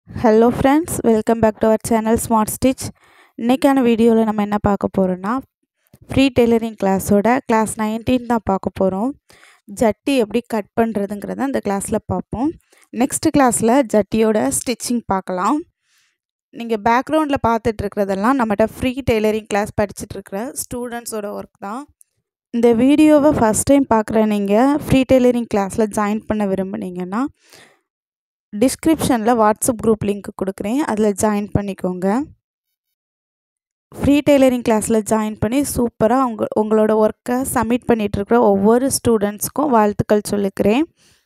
hello friends welcome back to our channel Smart Stitch இன்றைக்கான வீடியோவில் நம்ம என்ன பார்க்க போகிறோன்னா ஃப்ரீ டெய்லரிங் கிளாஸோட கிளாஸ் நைன்டீன் தான் பார்க்க போகிறோம் ஜட்டி எப்படி கட் பண்ணுறதுங்கிறத அந்த கிளாஸில் பார்ப்போம் நெக்ஸ்ட் கிளாஸில் ஜட்டியோட ஸ்டிச்சிங் பார்க்கலாம் நீங்கள் பேக்ரவுண்டில் பார்த்துட்ருக்கிறதெல்லாம் நம்மகிட்ட ஃப்ரீ டெய்லரிங் கிளாஸ் படிச்சுட்ருக்கிற ஸ்டூடெண்ட்ஸோட ஒர்க் தான் இந்த வீடியோவை ஃபஸ்ட் டைம் பார்க்குற நீங்கள் ஃப்ரீ டெய்லரிங் கிளாஸில் ஜாயின் பண்ண விரும்புனீங்கன்னா டிஸ்கிரிப்ஷனில் வாட்ஸ்அப் குரூப் லிங்க் கொடுக்குறேன் அதில் ஜாயின் பண்ணிக்கோங்க ஃப்ரீ டெய்லரிங் கிளாஸில் ஜாயின் பண்ணி சூப்பராக உங்க உங்களோட ஒர்க்கை சப்மிட் பண்ணிகிட்ருக்கிற ஒவ்வொரு ஸ்டூடெண்ட்ஸ்க்கும் வாழ்த்துக்கள் சொல்லிக்கிறேன்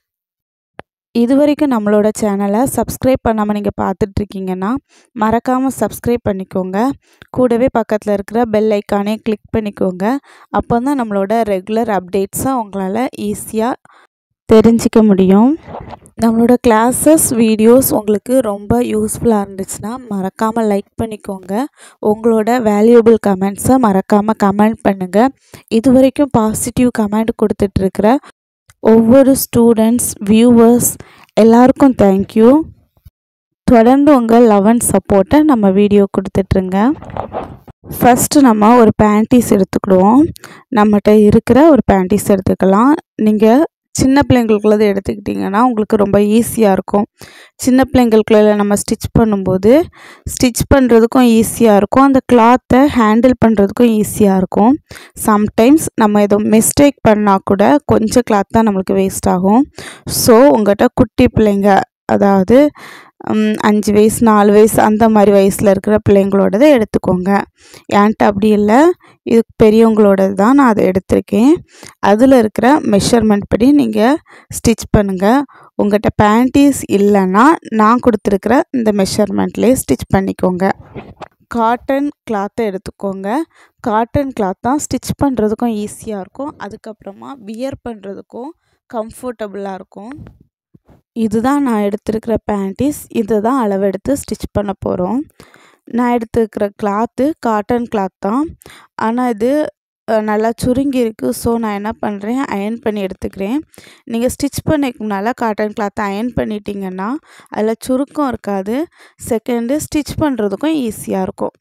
இது வரைக்கும் நம்மளோட சேனலை சப்ஸ்கிரைப் பண்ணாமல் நீங்கள் பார்த்துட்ருக்கீங்கன்னா மறக்காமல் சப்ஸ்கிரைப் பண்ணிக்கோங்க கூடவே பக்கத்தில் இருக்கிற பெல் ஐக்கானே கிளிக் பண்ணிக்கோங்க அப்போ தான் நம்மளோட ரெகுலர் அப்டேட்ஸை உங்களால் ஈஸியாக தெரிஞ்சிக்க முடியும் நம்மளோட கிளாஸஸ் வீடியோஸ் உங்களுக்கு ரொம்ப யூஸ்ஃபுல்லாக இருந்துச்சுன்னா மறக்காமல் லைக் பண்ணிக்கோங்க உங்களோட வேல்யூபிள் கமெண்ட்ஸை மறக்காமல் கமெண்ட் பண்ணுங்கள் இது வரைக்கும் பாசிட்டிவ் கமெண்ட் கொடுத்துட்ருக்கிற ஒவ்வொரு ஸ்டூடெண்ட்ஸ் வியூவர்ஸ் எல்லாருக்கும் தேங்க்யூ தொடர்ந்து உங்கள் லவ் அண்ட் சப்போர்ட்டை நம்ம வீடியோ கொடுத்துட்ருங்க ஃபஸ்ட்டு நம்ம ஒரு பேண்டீஸ் எடுத்துக்கிடுவோம் நம்மகிட்ட இருக்கிற ஒரு பேண்டீஸ் எடுத்துக்கலாம் நீங்கள் சின்ன பிள்ளைங்களுக்குள்ளது எடுத்துக்கிட்டிங்கன்னா உங்களுக்கு ரொம்ப ஈஸியாக இருக்கும் சின்ன பிள்ளைங்களுக்குள்ள நம்ம ஸ்டிச் பண்ணும்போது ஸ்டிச் பண்ணுறதுக்கும் ஈஸியாக இருக்கும் அந்த கிளாத்தை ஹேண்டில் பண்ணுறதுக்கும் ஈஸியாக இருக்கும் சம்டைம்ஸ் நம்ம ஏதோ மிஸ்டேக் பண்ணால் கூட கொஞ்சம் கிளாத் தான் நம்மளுக்கு வேஸ்ட் ஆகும் ஸோ உங்கள்கிட்ட குட்டி பிள்ளைங்க அதாவது அஞ்சு வயசு நாலு வயசு அந்த மாதிரி வயசில் இருக்கிற பிள்ளைங்களோடதை எடுத்துக்கோங்க என்கிட்ட அப்படி இல்லை இது பெரியவங்களோடது தான் நான் அதை எடுத்திருக்கேன் அதில் இருக்கிற மெஷர்மெண்ட் படி நீங்கள் ஸ்டிச் பண்ணுங்கள் உங்கள்கிட்ட பேண்டீஸ் இல்லைன்னா நான் கொடுத்துருக்குற இந்த மெஷர்மெண்ட்லேயே ஸ்டிச் பண்ணிக்கோங்க காட்டன் கிளாத்தை எடுத்துக்கோங்க காட்டன் கிளாத் தான் ஸ்டிச் பண்ணுறதுக்கும் ஈஸியாக இருக்கும் அதுக்கப்புறமா வியர் பண்ணுறதுக்கும் கம்ஃபர்டபுளாக இருக்கும் இதுதான் நான் எடுத்திருக்கிற பேண்டீஸ் இதை தான் அளவெடுத்து ஸ்டிச் பண்ண போகிறோம் நான் எடுத்துருக்கிற கிளாத்து காட்டன் கிளாத் தான் ஆனால் இது நல்லா சுருங்கி இருக்குது ஸோ நான் என்ன பண்ணுறேன் அயன் பண்ணி எடுத்துக்கிறேன் நீங்கள் ஸ்டிச் பண்ணிக்கு முன்னால் காட்டன் கிளாத்தை அயன் பண்ணிட்டீங்கன்னா அதில் சுருக்கம் இருக்காது செகண்டு ஸ்டிச் பண்ணுறதுக்கும் ஈஸியாக இருக்கும்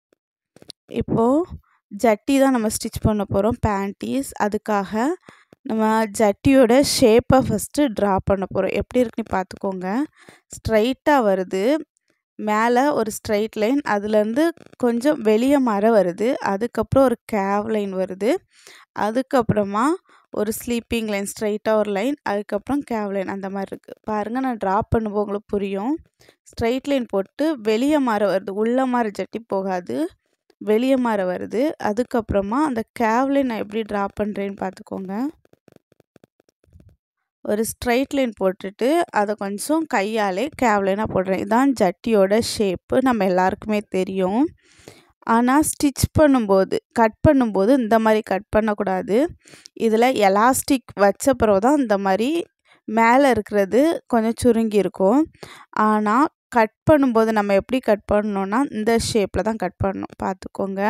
இப்போது ஜட்டி தான் நம்ம ஸ்டிச் பண்ண போகிறோம் பேண்டீஸ் அதுக்காக நம்ம ஜட்டியோட ஷேப்பை ஃபஸ்ட்டு ட்ரா பண்ண போகிறோம் எப்படி இருக்குன்னு பார்த்துக்கோங்க ஸ்ட்ரைட்டாக வருது மேலே ஒரு ஸ்ட்ரைட் லைன் அதுலேருந்து கொஞ்சம் வெளியே மர வருது அதுக்கப்புறம் ஒரு கேவ் லைன் வருது அதுக்கப்புறமா ஒரு ஸ்லீப்பிங் லைன் ஸ்ட்ரைட்டாக ஒரு லைன் அதுக்கப்புறம் கேவ் லைன் அந்த மாதிரி இருக்குது பாருங்கள் நான் ட்ரா பண்ணும்போது உங்களுக்கு புரியும் ஸ்ட்ரைட் லைன் போட்டு வெளியே மாற வருது உள்ளே மாற ஜட்டி போகாது வெளியே மாற வருது அதுக்கப்புறமா அந்த கேவ் லைன் நான் எப்படி ட்ரா பண்ணுறேன்னு பார்த்துக்கோங்க ஒரு ஸ்ட்ரைட் லைன் போட்டுட்டு அதை கொஞ்சம் கையாலே கேவ்லைனாக போடுறேன் இதுதான் ஜட்டியோட ஷேப்பு நம்ம எல்லாருக்குமே தெரியும் ஆனால் ஸ்டிச் பண்ணும்போது கட் பண்ணும்போது இந்த மாதிரி கட் பண்ணக்கூடாது இதில் எலாஸ்டிக் வச்ச பிறகு தான் இந்த மாதிரி மேலே இருக்கிறது கொஞ்சம் சுருங்கி இருக்கும் ஆனால் கட் பண்ணும்போது நம்ம எப்படி கட் பண்ணணுன்னா இந்த ஷேப்பில் தான் கட் பண்ணணும் பார்த்துக்கோங்க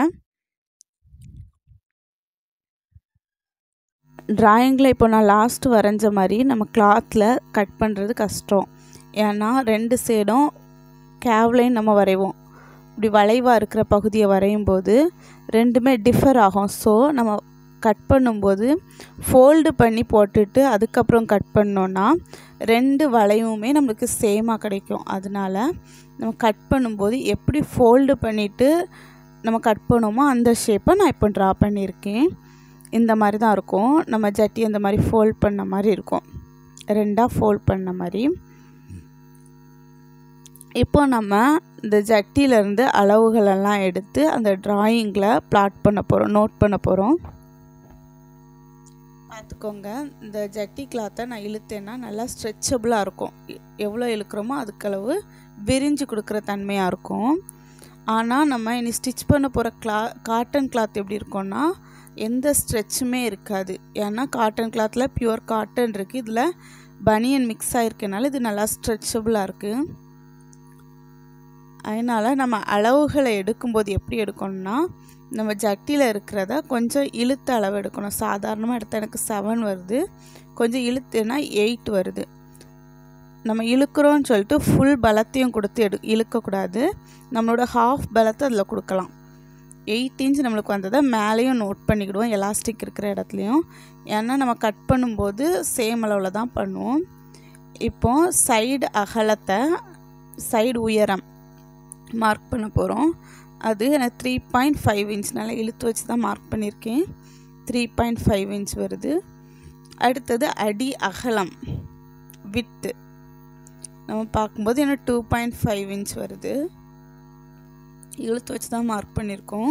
ட்ராயிங்கில் இப்போ நான் லாஸ்ட் வரைஞ்ச மாதிரி நம்ம கிளாத்தில் கட் பண்ணுறது கஷ்டம் ஏன்னா ரெண்டு சைடும் கேவ்லைன் நம்ம வரைவோம் இப்படி வளைவாக இருக்கிற பகுதியை வரையும் போது ரெண்டுமே டிஃபர் ஆகும் ஸோ நம்ம கட் பண்ணும்போது ஃபோல்டு பண்ணி போட்டுட்டு அதுக்கப்புறம் கட் பண்ணோன்னா ரெண்டு வளைவுமே நம்மளுக்கு சேமாக கிடைக்கும் அதனால் நம்ம கட் பண்ணும்போது எப்படி ஃபோல்டு பண்ணிவிட்டு நம்ம கட் பண்ணுவோமோ அந்த ஷேப்பை நான் இப்போ ட்ரா பண்ணியிருக்கேன் இந்த மாதிரி தான் இருக்கும் நம்ம ஜட்டி அந்த மாதிரி ஃபோல்ட் பண்ண மாதிரி இருக்கும் ரெண்டாக ஃபோல்ட் பண்ண மாதிரி இப்போ நம்ம இந்த ஜட்டியிலேருந்து அளவுகளெல்லாம் எடுத்து அந்த ட்ராயிங்கில் பிளாட் பண்ண போகிறோம் நோட் பண்ண போகிறோம் பார்த்துக்கோங்க இந்த ஜட்டி கிளாத்தை நான் இழுத்தேன்னா நல்லா ஸ்ட்ரெச்சபிளாக இருக்கும் எவ்வளோ இழுக்கிறோமோ அதுக்களவு விரிஞ்சு கொடுக்குற தன்மையாக இருக்கும் ஆனால் நம்ம இனி ஸ்டிச் பண்ண போகிற கிளா காட்டன் கிளாத் எப்படி இருக்கும்னா எந்த ஸ்ட்ரெச்சுமே இருக்காது ஏன்னா காட்டன் கிளாத்தில் பியூர் காட்டன் இருக்குது இதில் பனியன் மிக்ஸ் ஆகிருக்கனால இது நல்லா ஸ்ட்ரெச்சபிளாக இருக்குது அதனால் நம்ம அளவுகளை எடுக்கும்போது எப்படி எடுக்கணும்னா நம்ம ஜட்டியில் இருக்கிறத கொஞ்சம் இழுத்த அளவு எடுக்கணும் சாதாரணமாக எடுத்தால் எனக்கு செவன் வருது கொஞ்சம் இழுத்துனா எயிட் வருது நம்ம இழுக்கிறோன்னு சொல்லிட்டு ஃபுல் பலத்தையும் கொடுத்து எடு இழுக்கக்கூடாது நம்மளோட ஹாஃப் பலத்தை அதில் கொடுக்கலாம் எயிட் இன்ச் நம்மளுக்கு வந்ததை மேலேயும் நோட் பண்ணிக்கிடுவோம் எலாஸ்டிக் இருக்கிற இடத்துலையும் ஏன்னா நம்ம கட் பண்ணும்போது சேம் அளவில் தான் பண்ணுவோம் இப்போ சைடு அகலத்தை சைடு உயரம் மார்க் பண்ண போகிறோம் அது எனக்கு த்ரீ பாயிண்ட் ஃபைவ் இன்ச் நல்லா இழுத்து வச்சு தான் மார்க் பண்ணியிருக்கேன் த்ரீ பாயிண்ட் ஃபைவ் இன்ச் வருது அடுத்தது அடி அகலம் வித்து நம்ம பார்க்கும்போது எனக்கு டூ பாயிண்ட் ஃபைவ் இன்ச் வருது இழுத்து வச்சு தான் மார்க் பண்ணியிருக்கோம்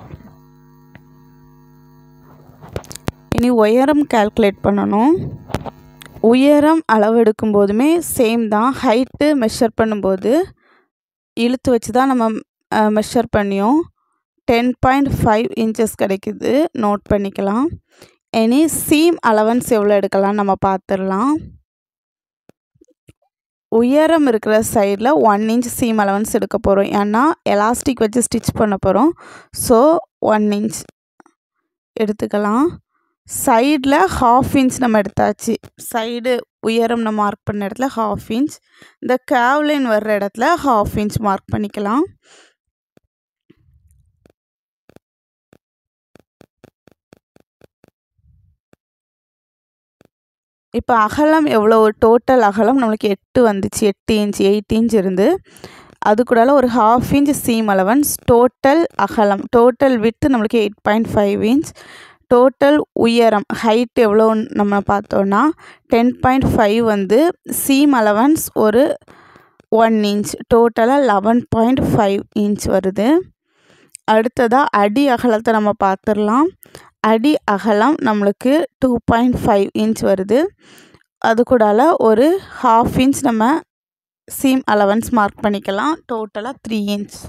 இனி உயரம் கால்குலேட் பண்ணணும் உயரம் அளவெடுக்கும் போதுமே சேம் தான் ஹைட்டு மெஷர் பண்ணும்போது இழுத்து வச்சு தான் நம்ம மெஷர் பண்ணியோம் டென் பாயிண்ட் ஃபைவ் இன்ச்சஸ் கிடைக்குது நோட் பண்ணிக்கலாம் இனி சீம் அலவன்ஸ் எவ்வளோ எடுக்கலாம் நம்ம பார்த்துடலாம் உயரம் இருக்கிற சைடில் ஒன் இன்ச் சீம் அலவன்ஸ் எடுக்க போகிறோம் ஏன்னா எலாஸ்டிக் வச்சு ஸ்டிச் பண்ண போகிறோம் ஸோ ஒன் இன்ச் எடுத்துக்கலாம் சைடில் ஹாஃப் இன்ச் நம்ம எடுத்தாச்சு சைடு உயரம் நம்ம மார்க் பண்ண இடத்துல ஹாஃப் இன்ச் இந்த கேவ்லைன் வர்ற இடத்துல ஹாஃப் இன்ச் மார்க் பண்ணிக்கலாம் இப்போ அகலம் எவ்வளோ டோட்டல் அகலம் நம்மளுக்கு எட்டு வந்துச்சு எட்டு இன்ச் எயிட் இன்ச் இருந்து அது கூடால ஒரு half inch seam allowance total அகலம் டோட்டல் வித்து நம்மளுக்கு eight point five inch total உயரம் ஹைட் எவ்வளோன்னு நம்ம பார்த்தோன்னா டென் பாயிண்ட் ஃபைவ் வந்து சீம் அலவன்ஸ் ஒரு ஒன் இன்ச் டோட்டலாக லெவன் பாயிண்ட் ஃபைவ் இன்ச் வருது அடுத்ததாக அடி அகலத்தை நம்ம பார்த்துடலாம் அடி அகலம் நம்மளுக்கு டூ பாயிண்ட் ஃபைவ் இன்ச் வருது அது கூடால ஒரு ஹாஃப் இன்ச் நம்ம சீம் அலவன்ஸ் மார்க் பண்ணிக்கலாம் டோட்டலாக த்ரீ இன்ச்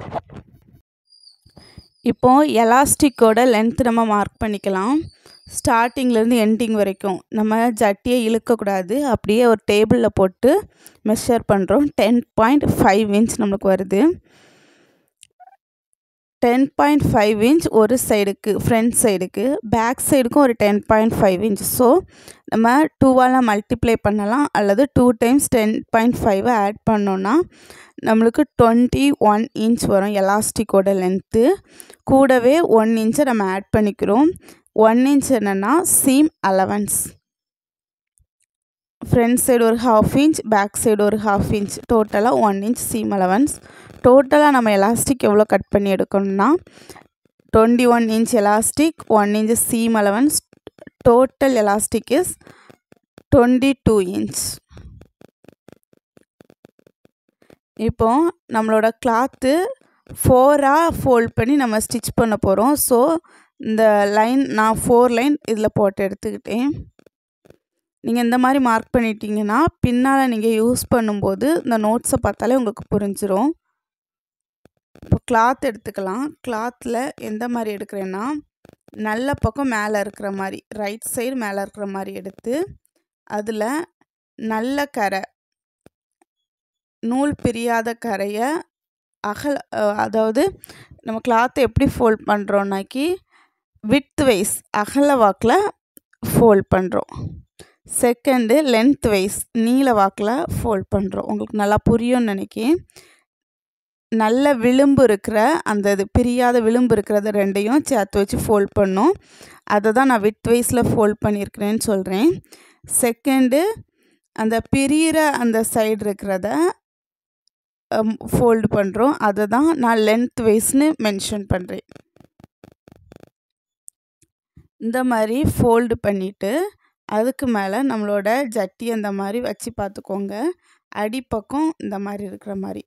இப்போது எலாஸ்டிக்கோட லென்த் நம்ம மார்க் பண்ணிக்கலாம் ஸ்டார்டிங்லேருந்து எண்டிங் வரைக்கும் நம்ம ஜட்டியை இழுக்கக்கூடாது அப்படியே ஒரு டேபிளில் போட்டு மெஷர் பண்ணுறோம் டென் பாயிண்ட் ஃபைவ் இன்ச் நம்மளுக்கு வருது டென் பாயிண்ட் ஃபைவ் இன்ச் ஒரு சைடுக்கு ஃப்ரண்ட் சைடுக்கு பேக் சைடுக்கும் ஒரு ten point five inch so நம்ம டூவால் மல்டிப்ளை பண்ணலாம் அல்லது டூ டைம்ஸ் டென் பாயிண்ட் ஃபைவை ஆட் பண்ணோன்னா நம்மளுக்கு டுவெண்ட்டி ஒன் இன்ச் வரும் எலாஸ்டிக்கோட லென்த்து கூடவே ஒன் இன்ச்சை நம்ம ஆட் பண்ணிக்கிறோம் ஒன் இன்ச் என்னென்னா சீம் அலவன்ஸ் ஃப்ரண்ட் சைடு ஒரு ஹாஃப் இன்ச் பேக் சைடு ஒரு ஹாஃப் இன்ச் டோட்டலாக ஒன் இன்ச் சீம் அலவன்ஸ் டோட்டலாக நம்ம எலாஸ்டிக் எவ்வளோ கட் பண்ணி எடுக்கணும்னா twenty one inch elastic one inch seam allowance total elastic is twenty two inch இப்போ நம்மளோட கிளாத்து ஃபோராக ஃபோல்ட் பண்ணி நம்ம ஸ்டிச் பண்ண போகிறோம் ஸோ இந்த லைன் நான் ஃபோர் லைன் இதில் போட்டு எடுத்துக்கிட்டேன் நீங்கள் இந்த மாதிரி மார்க் பண்ணிட்டீங்கன்னா பின்னால் நீங்கள் யூஸ் பண்ணும்போது இந்த நோட்ஸை பார்த்தாலே உங்களுக்கு புரிஞ்சிடும் இப்போ கிளாத் எடுத்துக்கலாம் கிளாத்தில் எந்த மாதிரி எடுக்கிறேன்னா நல்ல பக்கம் மேலே இருக்கிற மாதிரி ரைட் சைடு மேலே இருக்கிற மாதிரி எடுத்து அதில் நல்ல கரை நூல் பிரியாத கரையை அகல அதாவது நம்ம கிளாத்தை எப்படி ஃபோல்ட் பண்ணுறோன்னாக்கி வித் வைஸ் அகல வாக்கில் ஃபோல்ட் பண்ணுறோம் செகண்டு லென்த் வைஸ் நீல வாக்கில் ஃபோல்ட் பண்ணுறோம் உங்களுக்கு நல்லா புரியும்னு நினைக்கிறேன் நல்ல விளிம்பு இருக்கிற அந்த இது பிரியாத விளிம்பு இருக்கிறத ரெண்டையும் சேர்த்து வச்சு ஃபோல்ட் பண்ணும் அதை தான் நான் வித் வைஸில் ஃபோல்ட் பண்ணியிருக்கிறேன்னு சொல்கிறேன் செகண்டு அந்த பிரியிற அந்த சைடு இருக்கிறத ஃபோல்டு பண்ணுறோம் அதை தான் நான் லென்த் வைஸ்னு மென்ஷன் பண்ணுறேன் இந்த மாதிரி ஃபோல்டு பண்ணிவிட்டு அதுக்கு மேலே நம்மளோட ஜட்டி அந்த மாதிரி வச்சு பார்த்துக்கோங்க அடிப்பக்கம் இந்த மாதிரி இருக்கிற மாதிரி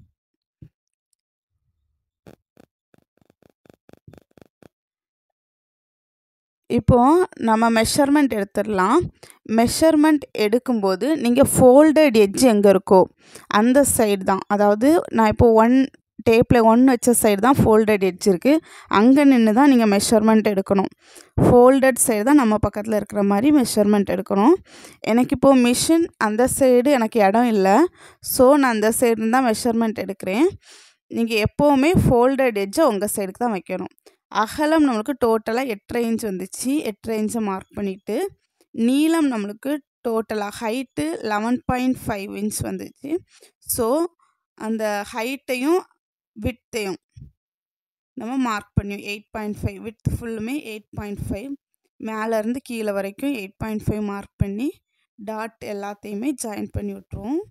இப்போது நம்ம மெஷர்மெண்ட் எடுத்துடலாம் மெஷர்மெண்ட் எடுக்கும்போது நீங்கள் ஃபோல்டட் எட்ஜ் எங்கே இருக்கோ அந்த சைடு தான் அதாவது நான் இப்போது ஒன் டேப்பில் ஒன் வச்ச சைடு தான் ஃபோல்டட் எட்ஜ் இருக்குது அங்கே நின்று தான் நீங்கள் மெஷர்மெண்ட் எடுக்கணும் ஃபோல்டட் சைடு தான் நம்ம பக்கத்தில் இருக்கிற மாதிரி மெஷர்மெண்ட் எடுக்கணும் எனக்கு இப்போது மிஷின் அந்த சைடு எனக்கு இடம் இல்லை ஸோ நான் அந்த சைடு தான் மெஷர்மெண்ட் எடுக்கிறேன் நீங்கள் எப்போவுமே ஃபோல்டட் எட்ஜை உங்கள் சைடுக்கு தான் வைக்கணும் அகலம் நம்மளுக்கு டோட்டலாக எட்டரை இன்ச் வந்துச்சு எட்டரை இன்ச்சை மார்க் பண்ணிவிட்டு நீளம் நம்மளுக்கு டோட்டலாக height eleven point five inch வந்துச்சு ஸோ அந்த ஹைட்டையும் விட்டையும் நம்ம மார்க் பண்ணி எயிட் பாயிண்ட் ஃபைவ் வித் ஃபுல்லுமே எயிட் பாயிண்ட் ஃபைவ் மேலேருந்து கீழே வரைக்கும் எயிட் பாயிண்ட் ஃபைவ் மார்க் பண்ணி டாட் எல்லாத்தையுமே ஜாயின் பண்ணி விட்ருவோம்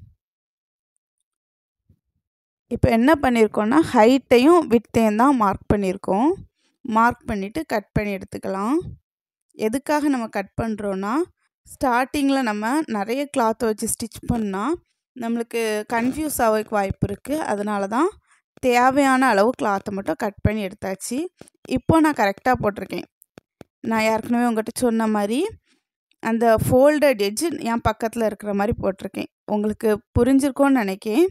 இப்போ என்ன பண்ணியிருக்கோன்னா ஹைட்டையும் விட்டையும் தான் மார்க் பண்ணியிருக்கோம் மார்க் பண்ணிவிட்டு கட் பண்ணி எடுத்துக்கலாம் எதுக்காக நம்ம கட் பண்ணுறோன்னா ஸ்டார்டிங்கில் நம்ம நிறைய கிளாத்தை வச்சு ஸ்டிச் பண்ணால் நம்மளுக்கு கன்ஃபியூஸ் ஆகிறதுக்கு வாய்ப்பு இருக்குது அதனால தான் தேவையான அளவு கிளாத்தை மட்டும் கட் பண்ணி எடுத்தாச்சு இப்போ நான் கரெக்டாக போட்டிருக்கேன் நான் ஏற்கனவே உங்கள்கிட்ட சொன்ன மாதிரி அந்த ஃபோல்டட் எட்ஜ் என் பக்கத்தில் இருக்கிற மாதிரி போட்டிருக்கேன் உங்களுக்கு புரிஞ்சிருக்கோன்னு நினைக்கேன்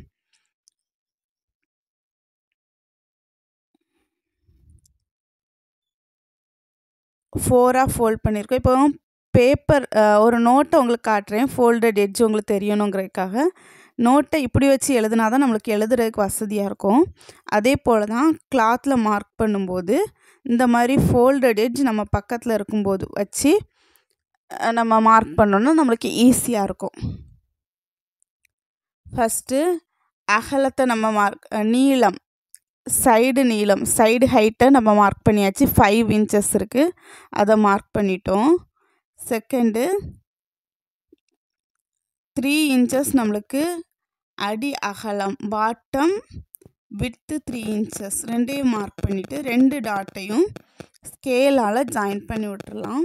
ஃபோராக ஃபோல்ட் பண்ணியிருக்கோம் இப்போ பேப்பர் ஒரு நோட்டை உங்களுக்கு காட்டுறேன் ஃபோல்டட் எட்ஜ் உங்களுக்கு தெரியணுங்கிறதுக்காக நோட்டை இப்படி வச்சு எழுதுனா தான் நம்மளுக்கு எழுதுறதுக்கு வசதியாக இருக்கும் அதே போல் தான் கிளாத்தில் மார்க் பண்ணும்போது இந்த மாதிரி ஃபோல்டட் எட்ஜ் நம்ம பக்கத்தில் இருக்கும்போது வச்சு நம்ம மார்க் பண்ணோன்னா நம்மளுக்கு ஈஸியாக இருக்கும் ஃபஸ்ட்டு அகலத்தை நம்ம மார்க் நீளம் சைடு நீளம் சைடு ஹைட்டை நம்ம மார்க் பண்ணியாச்சு ஃபைவ் இன்ச்சஸ் இருக்குது அதை மார்க் பண்ணிட்டோம் செகண்டு த்ரீ இன்ச்சஸ் நம்மளுக்கு அடி அகலம் பாட்டம் வித்து த்ரீ இன்ச்சஸ் ரெண்டையும் மார்க் பண்ணிவிட்டு ரெண்டு டாட்டையும் ஸ்கேலால் ஜாயின் பண்ணி விட்டுறலாம்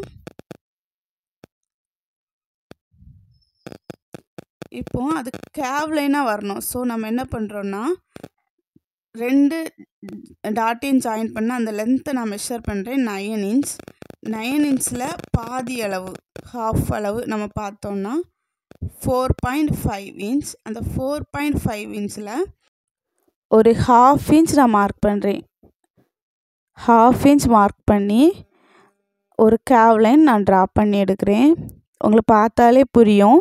இப்போ அது கேவ்லைனாக வரணும் ஸோ நம்ம என்ன பண்ணுறோன்னா ரெண்டு டாட்டையும் ஜாயின் பண்ண அந்த லென்த்தை நான் மெஷர் பண்ணுறேன் நயன் இன்ச் நயன் இன்ச்சில் பாதி அளவு ஹாஃப் அளவு நம்ம பார்த்தோன்னா ஃபோர் பாயிண்ட் ஃபைவ் இன்ச் அந்த ஃபோர் பாயிண்ட் ஃபைவ் இன்ச்சில் ஒரு ஹாஃப் இன்ச் நான் மார்க் பண்ணுறேன் ஹாஃப் இன்ச் மார்க் பண்ணி ஒரு கேவ் லைன் நான் ட்ரா பண்ணி எடுக்கிறேன் உங்களுக்கு பார்த்தாலே புரியும்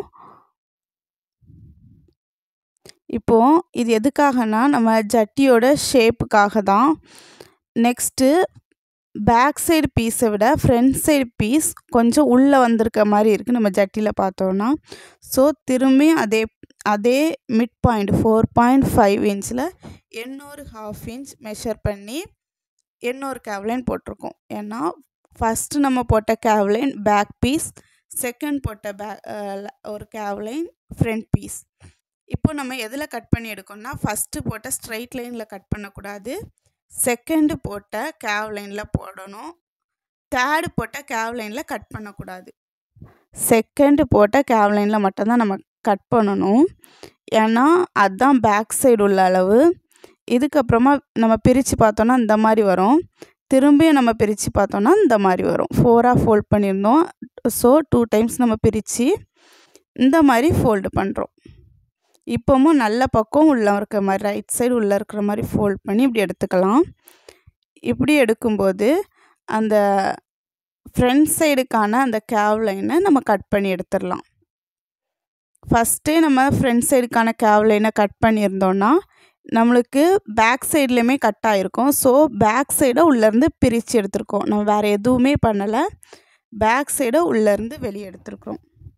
இப்போது இது எதுக்காகனா நம்ம ஜட்டியோட ஷேப்புக்காக தான் நெக்ஸ்ட்டு பேக் சைடு பீஸை விட ஃப்ரண்ட் சைடு பீஸ் கொஞ்சம் உள்ளே வந்திருக்க மாதிரி இருக்குது நம்ம ஜட்டியில் பார்த்தோன்னா ஸோ திரும்பி அதே அதே mid point four point five இன்ச்சில் இன்னொரு ஹாஃப் இன்ச் மெஷர் பண்ணி இன்னொரு கேவ்லைன் போட்டிருக்கோம் ஏன்னா ஃபஸ்ட்டு நம்ம போட்ட கேவ்லைன் பேக் பீஸ் செகண்ட் போட்ட பேக் ஒரு கேவ்லைன் ஃப்ரண்ட் பீஸ் இப்போ நம்ம எதில் கட் பண்ணி எடுக்கணும்னா ஃபஸ்ட்டு போட்ட ஸ்ட்ரைட் லைனில் கட் பண்ணக்கூடாது செகண்டு போட்ட கேவ் லைனில் போடணும் தேர்டு போட்ட கேவ் லைனில் கட் பண்ணக்கூடாது செகண்டு போட்ட கேவ் லைனில் மட்டும்தான் நம்ம கட் பண்ணணும் ஏன்னா அதுதான் பேக் சைடு உள்ள அளவு இதுக்கப்புறமா நம்ம பிரித்து பார்த்தோன்னா இந்த மாதிரி வரும் திரும்பியும் நம்ம பிரித்து பார்த்தோன்னா இந்த மாதிரி வரும் ஃபோராக ஃபோல்ட் பண்ணியிருந்தோம் ஸோ டூ டைம்ஸ் நம்ம பிரித்து இந்த மாதிரி ஃபோல்டு பண்ணுறோம் இப்போவும் நல்ல பக்கம் உள்ளே இருக்கிற மாதிரி ரைட் சைடு உள்ளே இருக்கிற மாதிரி ஃபோல்ட் பண்ணி இப்படி எடுத்துக்கலாம் இப்படி எடுக்கும்போது அந்த ஃப்ரண்ட் சைடுக்கான அந்த கேவ் லைனை நம்ம கட் பண்ணி எடுத்துடலாம் ஃபஸ்ட்டே நம்ம ஃப்ரண்ட் சைடுக்கான கேவ் லைனை கட் பண்ணியிருந்தோன்னா நம்மளுக்கு பேக் சைட்லேயுமே கட் ஆகிருக்கும் ஸோ பேக் சைடை உள்ளேருந்து பிரித்து எடுத்திருக்கோம் நம்ம வேறு எதுவுமே பண்ணலை பேக் சைடை உள்ளேருந்து வெளியே எடுத்திருக்கிறோம்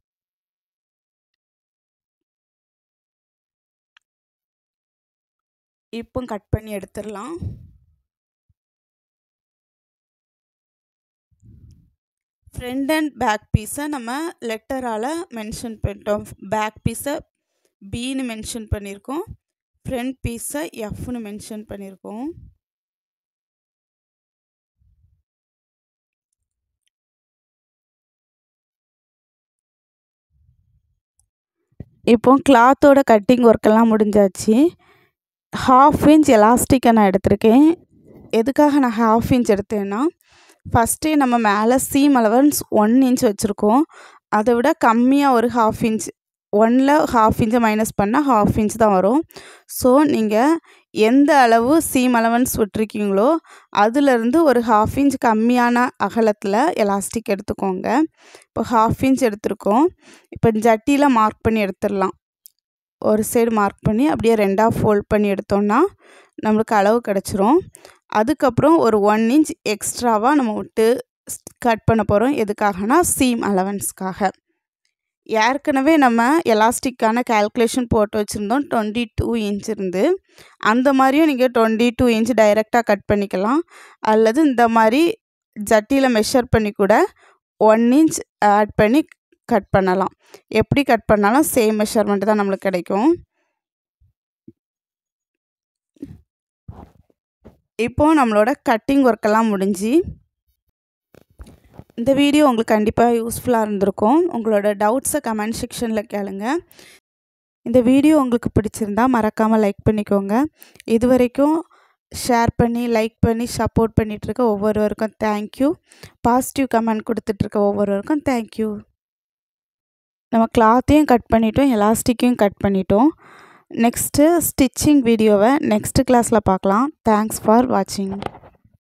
இப்போ கட் பண்ணி எடுத்துடலாம் ஃப்ரண்ட் அண்ட் பேக் பீஸை நம்ம லெட்டரால் மென்ஷன் பண்ணிட்டோம் பேக் பீஸை பின்னு மென்ஷன் பண்ணியிருக்கோம் ஃப்ரண்ட் பீஸை எஃப்னு மென்ஷன் பண்ணியிருக்கோம் இப்போ கிளாத்தோட கட்டிங் ஒர்க்கெல்லாம் முடிஞ்சாச்சு ஹாஃப் இன்ச் எலாஸ்டிக்கை நான் எடுத்திருக்கேன் எதுக்காக நான் ஹாஃப் இன்ச் எடுத்தேன்னா ஃபஸ்ட்டே நம்ம மேலே சீம் அலவன்ஸ் ஒன் இன்ச் வச்சுருக்கோம் அதை விட கம்மியாக ஒரு ஹாஃப் இன்ச் ஒன்னில் ஹாஃப் இன்ச்சை மைனஸ் பண்ணால் ஹாஃப் இன்ச் தான் வரும் ஸோ நீங்கள் எந்த அளவு சீம் அலவன்ஸ் விட்டுருக்கீங்களோ அதுலேருந்து ஒரு ஹாஃப் இன்ச் கம்மியான அகலத்தில் எலாஸ்டிக் எடுத்துக்கோங்க இப்போ ஹாஃப் இன்ச் எடுத்திருக்கோம் இப்போ ஜட்டியில் மார்க் பண்ணி எடுத்துடலாம் ஒரு சைடு மார்க் பண்ணி அப்படியே ரெண்டாக ஃபோல்ட் பண்ணி எடுத்தோம்னா நம்மளுக்கு அளவு கிடச்சிரும் அதுக்கப்புறம் ஒரு ஒன் இன்ச் எக்ஸ்ட்ராவாக நம்ம விட்டு கட் பண்ண போகிறோம் எதுக்காகனா சீம் அலவன்ஸ்க்காக ஏற்கனவே நம்ம எலாஸ்டிக்கான கால்குலேஷன் போட்டு வச்சுருந்தோம் டுவெண்ட்டி டூ இன்ச் இருந்து அந்த மாதிரியும் நீங்கள் டுவெண்ட்டி டூ இன்ச் டைரெக்டாக கட் பண்ணிக்கலாம் அல்லது இந்த மாதிரி ஜட்டியில் மெஷர் பண்ணி கூட ஒன் இன்ச் ஆட் பண்ணி கட் பண்ணலாம் எப்படி கட் பண்ணாலும் சேம் மெஷர்மெண்ட் தான் நம்மளுக்கு கிடைக்கும் இப்போது நம்மளோட கட்டிங் ஒர்க்கெல்லாம் முடிஞ்சு இந்த வீடியோ உங்களுக்கு கண்டிப்பாக யூஸ்ஃபுல்லாக இருந்திருக்கும் உங்களோட டவுட்ஸை கமெண்ட் செக்ஷனில் கேளுங்க இந்த வீடியோ உங்களுக்கு பிடிச்சிருந்தா மறக்காமல் லைக் பண்ணிக்கோங்க இது வரைக்கும் ஷேர் பண்ணி லைக் பண்ணி சப்போர்ட் பண்ணிகிட்ருக்க ஒவ்வொருவருக்கும் தேங்க்யூ பாசிட்டிவ் கமெண்ட் கொடுத்துட்ருக்க ஒவ்வொருவருக்கும் தேங்க்யூ நம்ம கிளாத்தையும் கட் பண்ணிட்டோம் எலாஸ்டிக்கையும் கட் பண்ணிட்டோம் நெக்ஸ்ட்டு ஸ்டிச்சிங் வீடியோவை நெக்ஸ்ட் கிளாஸில் பார்க்கலாம் தேங்க்ஸ் ஃபார் வாட்சிங்